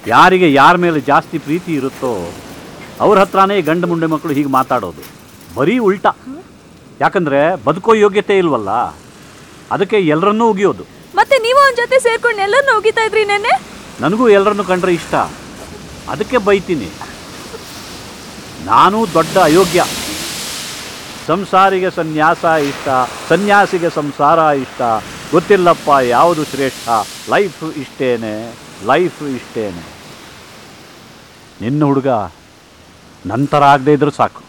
ಯಾರಿಗೆ ಯಾರ ಮೇಲೆ ಜಾಸ್ತಿ ಪ್ರೀತಿ ಇರುತ್ತೋ ಅವ್ರ ಹತ್ರನೇ ಗಂಡು ಮುಂಡೆ ಮಕ್ಕಳು ಹೀಗೆ ಮಾತಾಡೋದು ಬರೀ ಉಲ್ಟಾ ಯಾಕಂದರೆ ಬದುಕೋ ಯೋಗ್ಯತೆ ಇಲ್ವಲ್ಲ ಅದಕ್ಕೆ ಎಲ್ಲರನ್ನೂ ಉಗಿಯೋದು ಮತ್ತೆ ನೀವು ಅವನ ಜೊತೆ ಸೇರ್ಕೊಂಡು ಎಲ್ಲರನ್ನೂ ಹೋಗಿತಾ ಇದ್ರಿ ನೆನ್ನೆ ನನಗೂ ಎಲ್ಲರನ್ನು ಕಂಡ್ರೆ ಇಷ್ಟ ಅದಕ್ಕೆ ಬೈತೀನಿ ನಾನು ದೊಡ್ಡ ಅಯೋಗ್ಯ ಸಂಸಾರಿಗೆ ಸನ್ಯಾಸ ಇಷ್ಟ ಸನ್ಯಾಸಿಗೆ ಸಂಸಾರ ಇಷ್ಟ ಗೊತ್ತಿಲ್ಲಪ್ಪ ಯಾವುದು ಶ್ರೇಷ್ಠ ಲೈಫ್ ಇಷ್ಟೇನೆ ಲೈಫ್ ಇಷ್ಟೇನೆ ನಿನ್ನ ಹುಡುಗ ನಂತರ ಆಗದೆ ಇದ್ರೂ ಸಾಕು